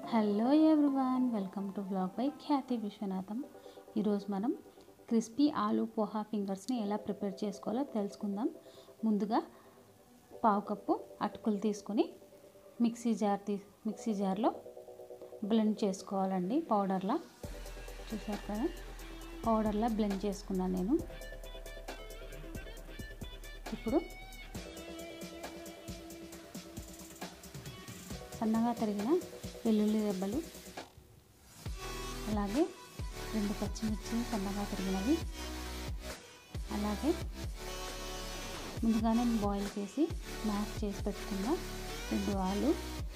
hello everyone welcome to blog by Khyathi Viswanatham ఈరోజు మనం crispy ఆలు పోహా ఫింగర్స్ని ఎలా ప్రిపేర్ చేసుకోవాలో తెలుసుకుందాం ముందుగా పావు కప్పు అటుకులు తీసుకొని మిక్సీ జార్ తీ మిక్సీ జార్లో బ్లెండ్ చేసుకోవాలండి పౌడర్లా చూసారు కదా పౌడర్లా బ్లెండ్ చేసుకున్నాను నేను ఇప్పుడు సన్నగా తరిగిన వెల్లుల్లి రెబ్బలు అలాగే రెండు పచ్చిమిర్చి సన్నగా తరిగినవి అలాగే ముందుగానే బాయిల్ చేసి మ్యాష్ చేసి పెట్టుకున్న రెండు ఆలు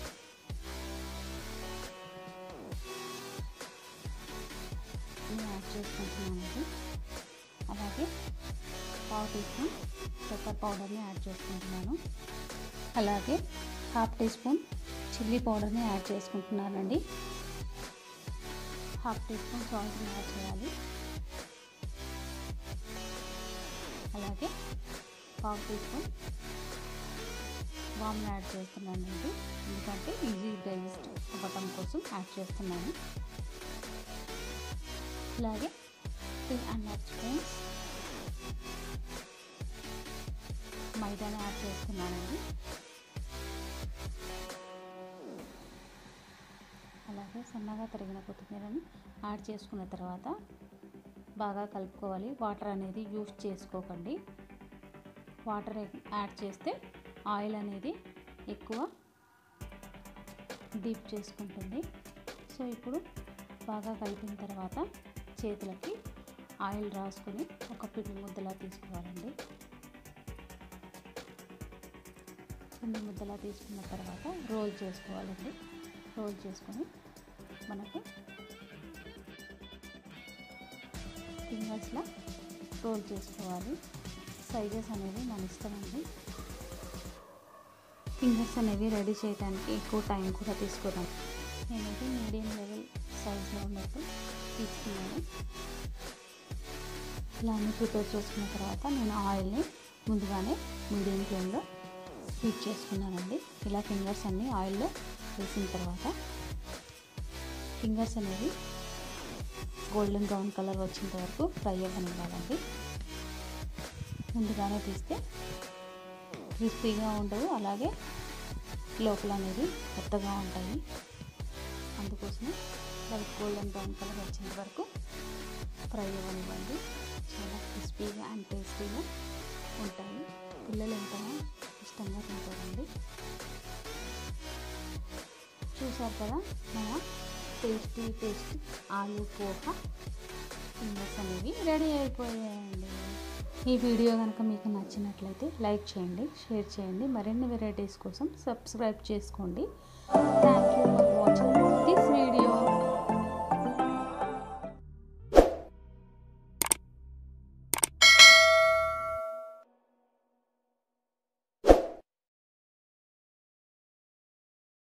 యాడ్ చేసుకుంటున్నానండి అలాగే పావు టీ స్పూన్ పెప్పర్ పౌడర్ని యాడ్ చేసుకుంటున్నాను అలాగే హాఫ్ టీ స్పూన్ చిల్లీ పౌడర్ని యాడ్ చేసుకుంటున్నానండి హాఫ్ టీ స్పూన్ సాల్ట్ని యాడ్ చేయాలి అలాగే పావు టీ స్పూన్ వామ్ని యాడ్ చేస్తున్నానండి ఎందుకంటే ఈజీ డైజెస్ట్ అవ్వటం కోసం యాడ్ చేస్తున్నాను అలాగే త్రీ అండ్ హాఫ్ స్పూన్స్ మైదాని యాడ్ చేస్తున్నానండి అలాగే సన్నగా తరిగిన కొత్తిమీరను యాడ్ చేసుకున్న తర్వాత బాగా కలుపుకోవాలి వాటర్ అనేది యూస్ చేసుకోకండి వాటర్ యాడ్ చేస్తే ఆయిల్ అనేది ఎక్కువ డీప్ చేసుకుంటుంది సో ఇప్పుడు బాగా కలిపిన తర్వాత చేతులకి ఆయిల్ రాసుకొని ఒక పిండి ముద్దలా తీసుకోవాలండి పిండి ముద్దలా తీసుకున్న తర్వాత రోల్ చేసుకోవాలండి రోల్ చేసుకొని మనకు ఫింగర్స్లో రోల్ చేసుకోవాలి సైజెస్ అనేవి మన ఇష్టం అండి ఫింగర్స్ అనేవి రెడీ చేయడానికి ఎక్కువ టైం కూడా తీసుకున్నాం నేనైతే మీడియం లెవెల్ సైజులో ఉన్నట్టు తీసుకున్నాను ఇలా అన్ని ప్రిపేర్ చేసుకున్న తర్వాత నేను ఆయిల్ని ముందుగానే మీడియం ఫ్లేమ్లో హీట్ చేసుకున్నానండి ఇలా ఫింగర్స్ అన్నీ ఆయిల్లో వేసిన తర్వాత ఫింగర్స్ అనేవి గోల్డెన్ బ్రౌన్ కలర్ వచ్చేంత వరకు ఫ్రై అవ్వనివ్వాలండి ముందుగానే తీస్తే క్రిస్పీగా ఉండవు అలాగే లోపల అనేది కొత్తగా ఉంటాయి అందుకోసమే లైట్ గోల్డెన్ బ్రౌన్ కలర్ వచ్చేంత వరకు ఫ్రై అవ్వనివ్వండి చాలా క్రిస్పీగా అండ్ టేస్టీగా ఉంటాయి పిల్లలు ఎంతగా ఇష్టంగా తింటారండి చూసారు కదా మన టేస్టీ టేస్టీ ఆలు పోహ ఫింగర్స్ అనేవి రెడీ అయిపోయాయండి ఈ వీడియో కనుక మీకు నచ్చినట్లయితే లైక్ చేయండి షేర్ చేయండి మరిన్ని వెరైటీస్ కోసం సబ్స్క్రైబ్ చేసుకోండి thank you for watching this video